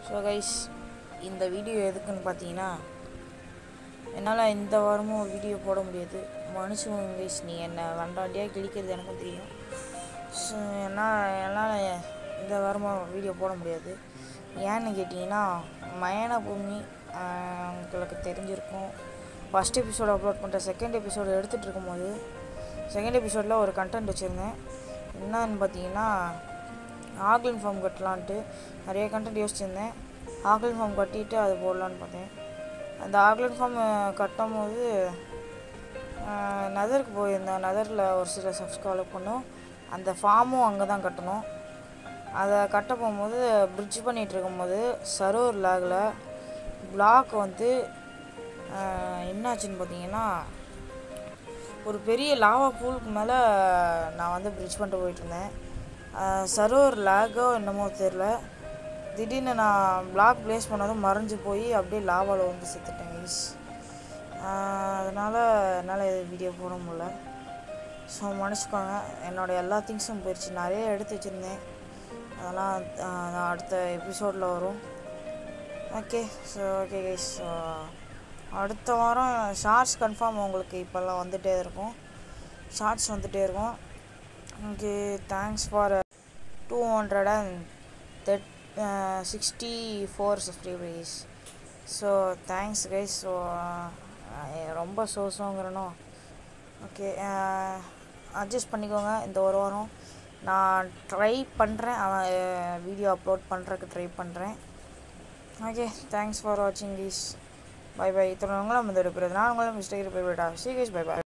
so guys இந்த video எதுக்குன்னு பார்த்தீங்கன்னா என்னால் இந்த வாரமும் வீடியோ போட முடியாது மனுஷன் கைஸ் நீ என்னை வண்டாண்டியாக கிழிக்கிறது எனக்கும் தெரியும் ஸோ என்னால் என்னால் இந்த வாரமும் வீடியோ போட முடியாது ஏன்னு கேட்டிங்கன்னா மயன பூமி ஆஹ், உங்களுக்கு தெரிஞ்சிருக்கும் ஃபஸ்ட் எபிசோடு அப்லோட் பண்ணிட்டேன் செகண்ட் எபிசோடு எடுத்துகிட்டு இருக்கும்போது செகண்ட் எபிசோடில் ஒரு கண்டென்ட் வச்சுருந்தேன் என்னன்னு பார்த்தீங்கன்னா ஆக்லின் ஃபார்ம் கட்டலான்ட்டு நிறைய கண்டென்ட் யோசிச்சிருந்தேன் ஆக்லின் ஃபார்ம் கட்டிட்டு அது போடலான்னு பார்த்தேன் அந்த ஆக்லின் ஃபார்ம் கட்டும் போது நதருக்கு போயிருந்தேன் நதரில் ஒரு சில சப்ஸ்கிரைப் பண்ணோம் அந்த ஃபார்மும் அங்கே தான் கட்டணும் அதை கட்ட போகும்போது பிரிட்ஜ் பண்ணிகிட்டு இருக்கும்போது சரோவர் லேகில் பிளாக் வந்து ஆஹ், என்னாச்சுன்னு பார்த்தீங்கன்னா ஒரு பெரிய லாவா பூலுக்கு மேலே நான் வந்து பிரிட்ஜ் பண்ணிட்டு போயிட்டுருந்தேன் சர்வர் லேக்கோ என்னமோ தெரில திடீர்னு நான் பிளாக் ப்ளேஸ் பண்ணதும் மறைஞ்சு போய் அப்படியே லாவாவில் வந்து செத்துட்டேன் கைஸ் அதனால் என்னால் இது வீடியோ போட முடியல ஸோ மன்னிச்சுக்கோங்க என்னோட எல்லா திங்ஸும் போயிடுச்சு நிறைய எடுத்து வச்சுருந்தேன் அதெல்லாம் ஆஹ், அடுத்த எபிசோடில் வரும் okay so okay guys so அடுத்த வாரம் ஷார்ட்ஸ் கன்ஃபார்ம் உங்களுக்கு இப்போல்லாம் வந்துகிட்டே இருக்கும் ஷார்ட்ஸ் வந்துகிட்டே இருக்கும் okay thanks for two hundred and that sixty four subscribers so thanks guys so ரொம்ப சோசோங்கிறனோ ஓகே அட்ஜஸ்ட் பண்ணிக்கோங்க இந்த ஒரு வாரம் நான் ட்ரை பண்ணுறேன் அவன் வீடியோ அப்லோட் பண்ணுறதுக்கு ட்ரை பண்ணுறேன் ஓகே தேங்க்ஸ் ஃபார் வாட்சிங் தீஸ் பை பை இத்தனை உங்களும் இந்த நான் உங்களும் மிஸ்டேக் போய் விடா சி கைஸ் பை பை